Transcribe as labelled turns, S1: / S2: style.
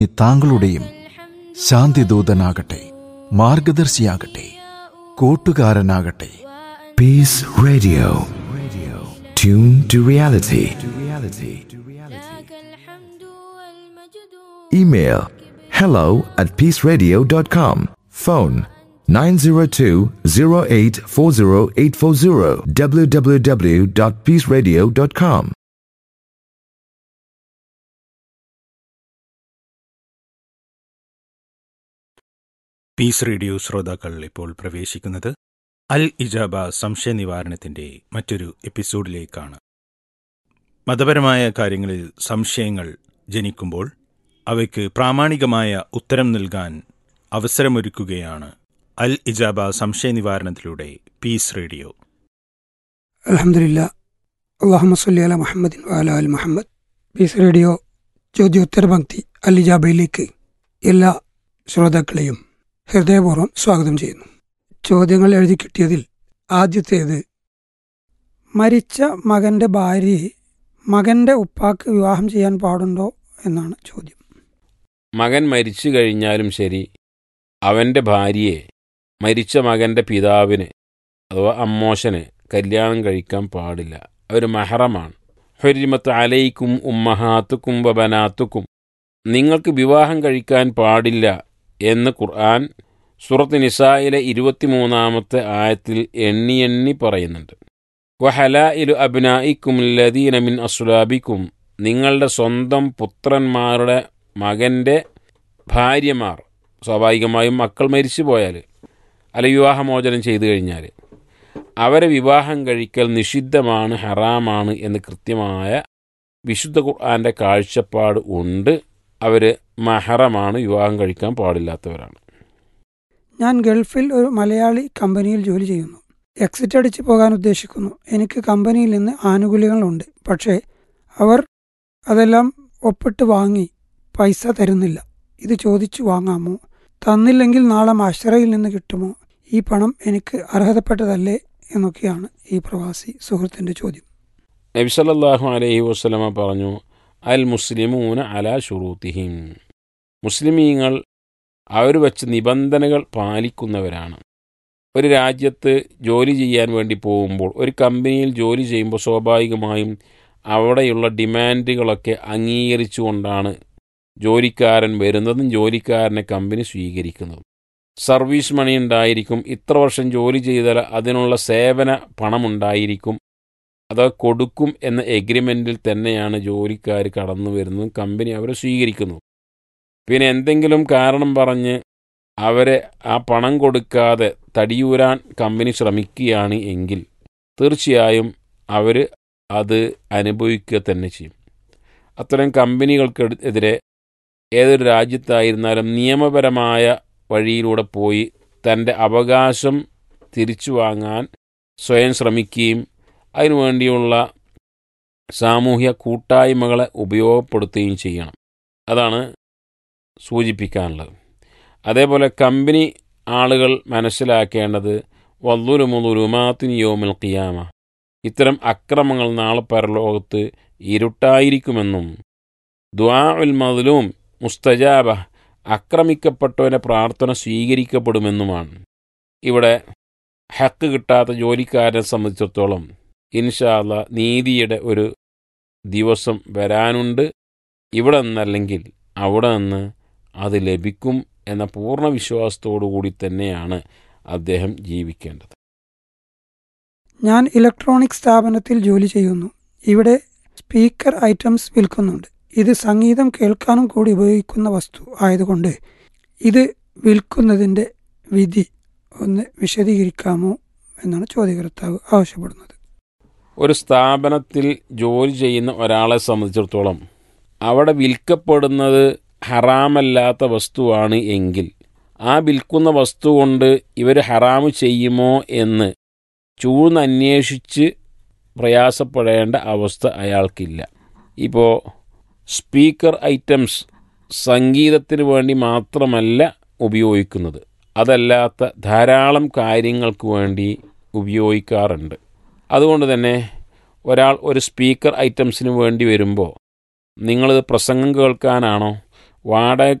S1: താങ്കളുടെയും ശാന്തിദൂതനാകട്ടെ മാർഗദർശിയാകട്ടെ കൂട്ടുകാരനാകട്ടെ
S2: Peace Radio. Radio. Tune to reality. To reality. To reality. Email hello at peaceradio.com. Phone 902-0840840 www.peaceradio.com.
S3: Peace radio ശ്രോതാക്കൾ ഇപ്പോൾ പ്രവേശിക്കുന്നത് അൽ ഇജാബ സംശയ നിവാരണത്തിന്റെ മറ്റൊരു എപ്പിസോഡിലേക്കാണ് മതപരമായ കാര്യങ്ങളിൽ സംശയങ്ങൾ ജനിക്കുമ്പോൾ അവയ്ക്ക് പ്രാമാണികമായ ഉത്തരം നൽകാൻ അവസരമൊരുക്കുകയാണ് അൽ ഇജാബ സംശയ നിവാരണത്തിലൂടെ പീസ് റേഡിയോ
S4: അലഹമില്ല അള്ളാഹു സല്ലി അല മുഹമ്മദിൻ വാല അൽ മുഹമ്മദ് പീസ് റേഡിയോ ചോദ്യോത്തര പങ്ക്തി അലിജാബയിലേക്ക് എല്ലാ ശ്രോതാക്കളെയും ഹൃദയപൂർവ്വം സ്വാഗതം ചെയ്യുന്നു ചോദ്യങ്ങൾ എഴുതി കിട്ടിയതിൽ ആദ്യത്തേത് മരിച്ച മകന്റെ ഭാര്യയെ മകന്റെ ഉപ്പാക്ക് വിവാഹം ചെയ്യാൻ പാടുണ്ടോ എന്നാണ് ചോദ്യം
S5: മകൻ മരിച്ചു കഴിഞ്ഞാലും ശരി അവൻ്റെ ഭാര്യയെ മരിച്ച മകൻ്റെ പിതാവിന് അഥവാ അമ്മോശന് കല്യാണം കഴിക്കാൻ പാടില്ല അവർ മഹറമാണ് ഹരിമത്ത് അലയിക്കും ഉമ്മഹാത്തുക്കും വബനാത്തുക്കും നിങ്ങൾക്ക് വിവാഹം കഴിക്കാൻ പാടില്ല എന്ന് ഖുർആൻ സുറത്ത് നിസായിലെ ഇരുപത്തിമൂന്നാമത്തെ ആയത്തിൽ എണ്ണി എണ്ണി പറയുന്നുണ്ട് വഹലായിലു അബ്നായിക്കും ലദീന മിൻ അസുലാബിക്കും നിങ്ങളുടെ സ്വന്തം പുത്രന്മാരുടെ മകൻ്റെ ഭാര്യമാർ സ്വാഭാവികമായും മക്കൾ മരിച്ചു പോയാൽ അല്ല വിവാഹമോചനം ചെയ്തു കഴിഞ്ഞാൽ അവരെ വിവാഹം കഴിക്കൽ നിഷിദ്ധമാണ് ഹറാമാണ് എന്ന് കൃത്യമായ വിശുദ്ധ ഖുർആൻ്റെ കാഴ്ചപ്പാട് ഉണ്ട് അവർ മഹറമാണ് വിവാഹം കഴിക്കാൻ പാടില്ലാത്തവരാണ്
S4: ഞാൻ ഗൾഫിൽ ഒരു മലയാളി കമ്പനിയിൽ ജോലി ചെയ്യുന്നു എക്സിറ്റ് അടിച്ച് പോകാൻ ഉദ്ദേശിക്കുന്നു എനിക്ക് കമ്പനിയിൽ നിന്ന് ആനുകൂല്യങ്ങളുണ്ട് പക്ഷേ അവർ അതെല്ലാം ഒപ്പിട്ട് വാങ്ങി പൈസ തരുന്നില്ല ഇത് ചോദിച്ചു വാങ്ങാമോ തന്നില്ലെങ്കിൽ നാളെ മഷറയിൽ നിന്ന് കിട്ടുമോ ഈ പണം എനിക്ക് അർഹതപ്പെട്ടതല്ലേ എന്നൊക്കെയാണ് ഈ പ്രവാസി സുഹൃത്തിൻ്റെ ചോദ്യം
S5: നബിസല്ലാഹു അലൈഹി വസ്ലമ പറഞ്ഞു അൽ മുസ്ലിമൂന അലാ ഷുറൂത്തിഹിം മുസ്ലിമീങ്ങൾ അവർ വച്ച് നിബന്ധനകൾ പാലിക്കുന്നവരാണ് ഒരു രാജ്യത്ത് ജോലി ചെയ്യാൻ വേണ്ടി പോകുമ്പോൾ ഒരു കമ്പനിയിൽ ജോലി ചെയ്യുമ്പോൾ സ്വാഭാവികമായും അവിടെയുള്ള ഡിമാൻഡുകളൊക്കെ അംഗീകരിച്ചുകൊണ്ടാണ് ജോലിക്കാരൻ വരുന്നതും ജോലിക്കാരനെ കമ്പനി സ്വീകരിക്കുന്നതും സർവീസ് മണി ഉണ്ടായിരിക്കും ഇത്ര വർഷം ജോലി ചെയ്താൽ അതിനുള്ള സേവന പണമുണ്ടായിരിക്കും അത് കൊടുക്കും എന്ന എഗ്രിമെൻറ്റിൽ തന്നെയാണ് ജോലിക്കാർ കടന്നു വരുന്നതും കമ്പനി അവരെ സ്വീകരിക്കുന്നു പിന്നെ എന്തെങ്കിലും കാരണം പറഞ്ഞ് അവരെ ആ പണം കൊടുക്കാതെ തടിയൂരാൻ കമ്പനി ശ്രമിക്കുകയാണ് എങ്കിൽ തീർച്ചയായും അവർ അത് അനുഭവിക്കുക തന്നെ ചെയ്യും അത്തരം കമ്പനികൾക്ക് എതിരെ ഏതൊരു രാജ്യത്തായിരുന്നാലും നിയമപരമായ വഴിയിലൂടെ പോയി തൻ്റെ അവകാശം തിരിച്ചു വാങ്ങാൻ സ്വയം ശ്രമിക്കുകയും അതിനുവേണ്ടിയുള്ള സാമൂഹ്യ കൂട്ടായ്മകളെ ഉപയോഗപ്പെടുത്തുകയും ചെയ്യണം അതാണ് സൂചിപ്പിക്കാനുള്ളത് അതേപോലെ കമ്പനി ആളുകൾ മനസ്സിലാക്കേണ്ടത് വല്ലുലുമുലുമാത്തിൻ യോമിൽ ഖിയാമ ഇത്തരം അക്രമങ്ങൾ നാളെ പരലോകത്ത് ഇരുട്ടായിരിക്കുമെന്നും ദ്വാ ഉൽ മതിലും മുസ്തജാബ ആക്രമിക്കപ്പെട്ടവൻ്റെ പ്രാർത്ഥന സ്വീകരിക്കപ്പെടുമെന്നുമാണ് ഇവിടെ ഹക്ക് കിട്ടാത്ത ജോലിക്കാരനെ സംബന്ധിച്ചിടത്തോളം ഇൻഷാല്ല നീതിയുടെ ഒരു ദിവസം വരാനുണ്ട് ഇവിടെ നിന്നല്ലെങ്കിൽ അവിടെ നിന്ന് അത് ലഭിക്കും എന്ന പൂർണ്ണ വിശ്വാസത്തോടു കൂടി തന്നെയാണ് അദ്ദേഹം ജീവിക്കേണ്ടത്
S4: ഞാൻ ഇലക്ട്രോണിക് സ്ഥാപനത്തിൽ ജോലി ചെയ്യുന്നു ഇവിടെ സ്പീക്കർ ഐറ്റംസ് വിൽക്കുന്നുണ്ട് ഇത് സംഗീതം കേൾക്കാനും കൂടി ഉപയോഗിക്കുന്ന വസ്തു ആയതുകൊണ്ട് ഇത് വിൽക്കുന്നതിൻ്റെ വിധി ഒന്ന് വിശദീകരിക്കാമോ എന്നാണ് ചോദ്യകർത്താവ് ആവശ്യപ്പെടുന്നത്
S5: ഒരു സ്ഥാപനത്തിൽ ജോലി ചെയ്യുന്ന ഒരാളെ സംബന്ധിച്ചിടത്തോളം അവിടെ വിൽക്കപ്പെടുന്നത് ഹറാമല്ലാത്ത വസ്തുവാണ് എങ്കിൽ ആ വിൽക്കുന്ന വസ്തു കൊണ്ട് ഇവർ ഹറാമ് ചെയ്യുമോ എന്ന് ചൂഴ്ന്നന്വേഷിച്ച് പ്രയാസപ്പെടേണ്ട അവസ്ഥ അയാൾക്കില്ല ഇപ്പോൾ സ്പീക്കർ ഐറ്റംസ് സംഗീതത്തിന് വേണ്ടി മാത്രമല്ല ഉപയോഗിക്കുന്നത് അതല്ലാത്ത ധാരാളം കാര്യങ്ങൾക്ക് വേണ്ടി ഉപയോഗിക്കാറുണ്ട് അതുകൊണ്ട് തന്നെ ഒരാൾ ഒരു സ്പീക്കർ ഐറ്റംസിന് വേണ്ടി വരുമ്പോൾ നിങ്ങളിത് പ്രസംഗം കേൾക്കാനാണോ വാടക